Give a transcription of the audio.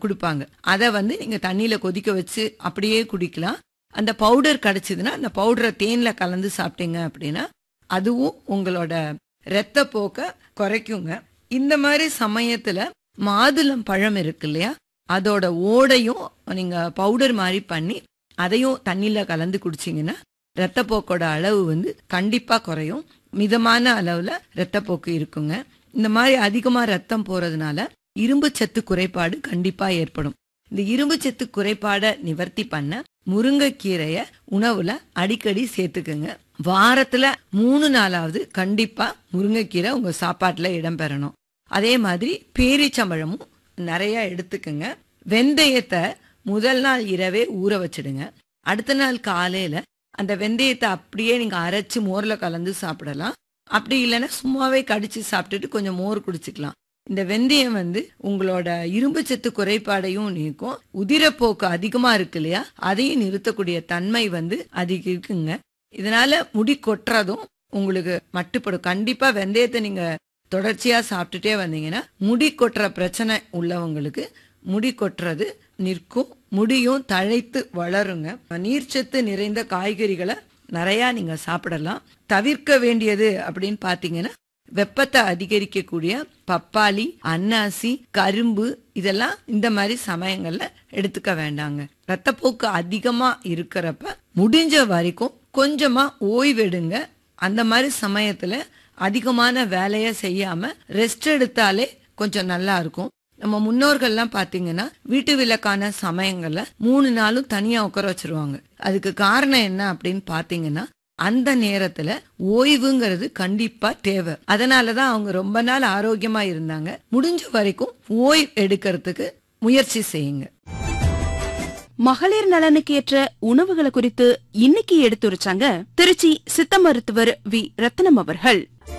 கொடுப்பாங்க அதை வந்து நீங்க தண்ணியில கொதிக்க வச்சு அப்படியே குடிக்கலாம் அந்த பவுடர் கிடைச்சதுன்னா அந்த பவுடரை தேன்ல கலந்து சாப்பிட்டீங்க அப்படின்னா அதுவும் உங்களோட இரத்த போக்க குறைக்குங்க இந்த மாதிரி சமயத்துல மாதுளம் பழம் இருக்கு இல்லையா அதோட ஓடையும் நீங்க பவுடர் மாதிரி பண்ணி அதையும் தண்ணியில கலந்து குடிச்சீங்கன்னா ரத்தப்போக்கோட அளவு வந்து கண்டிப்பா குறையும் மிதமான அளவுல ரத்தப்போக்கு இருக்குங்க இந்த மாதிரி அதிகமா ரத்தம் போறதுனால இரும்பு சத்து குறைபாடு கண்டிப்பா ஏற்படும் இந்த இரும்பு சத்து குறைபாடை நிவர்த்தி பண்ண முருங்கைக்கீரைய உணவுல அடிக்கடி சேர்த்துக்குங்க வாரத்துல மூணு நாளாவது கண்டிப்பா முருங்கைக்கீரை உங்க சாப்பாட்டுல இடம்பெறணும் அதே மாதிரி பேரிச்சம்பழமும் நிறைய எடுத்துக்குங்க வெந்தயத்தை முதல் நாள் இரவே ஊற வச்சிடுங்க அடுத்த நாள் காலையில அந்த வெந்தயத்தை அப்படியே நீங்க அரைச்சு மோர்ல கலந்து சாப்பிடலாம் அப்படி இல்லைன்னா சும்மாவே கடிச்சு சாப்பிட்டுட்டு கொஞ்சம் மோர் குடிச்சுக்கலாம் இந்த வெந்தயம் வந்து உங்களோட இரும்பு சத்து குறைபாடையும் நீக்கும் உதிரப்போக்கு அதிகமா இருக்கு இல்லையா அதையும் நிறுத்தக்கூடிய தன்மை வந்து அதிக இருக்குங்க இதனால முடி கொட்டுறதும் உங்களுக்கு மட்டுப்படும் கண்டிப்பா வெந்தயத்தை நீங்க தொடர்ச்சியா சாப்பிட்டுட்டே வந்தீங்கன்னா முடி கொட்டுற பிரச்சனை உள்ளவங்களுக்கு முடி கொட்டுறது நிற்கும் முடியும் தழைத்து வளருங்க நீர்ச்சத்து நிறைந்த காய்கறிகளை நிறைய நீங்க சாப்பிடலாம் தவிர்க்க வேண்டியது அப்படின்னு பாத்தீங்கன்னா வெப்பத்தை அதிகரிக்கக்கூடிய பப்பாளி அன்னாசி கரும்பு இதெல்லாம் இந்த மாதிரி சமயங்கள்ல எடுத்துக்க வேண்டாங்க ரத்தப்போக்கு அதிகமா இருக்கிறப்ப முடிஞ்ச வரைக்கும் கொஞ்சமா ஓய்வெடுங்க அந்த மாதிரி சமயத்துல அதிகமான வேலையை செய்யாம ரெஸ்ட் எடுத்தாலே கொஞ்சம் நல்லா இருக்கும் நம்ம முன்னோர்கள்லாம் பாத்தீங்கன்னா வீட்டு விளக்கான சமயங்கள்ல மூணு நாளும் தனியா உட்கார வச்சிருவாங்க அதுக்கு காரணம் என்ன அப்படின்னு பாத்தீங்கன்னா அந்த நேரத்துல ஓய்வுங்கிறது கண்டிப்பா தேவை அதனாலதான் அவங்க ரொம்ப நாள் ஆரோக்கியமா இருந்தாங்க முடிஞ்ச வரைக்கும் ஓய்வு எடுக்கிறதுக்கு முயற்சி செய்யுங்க மகளிர் நலனுக்கு ஏற்ற உணவுகளை குறித்து இன்னைக்கு எடுத்துரைச்சாங்க திருச்சி சித்த மருத்துவர் வி ரத்னம் அவர்கள்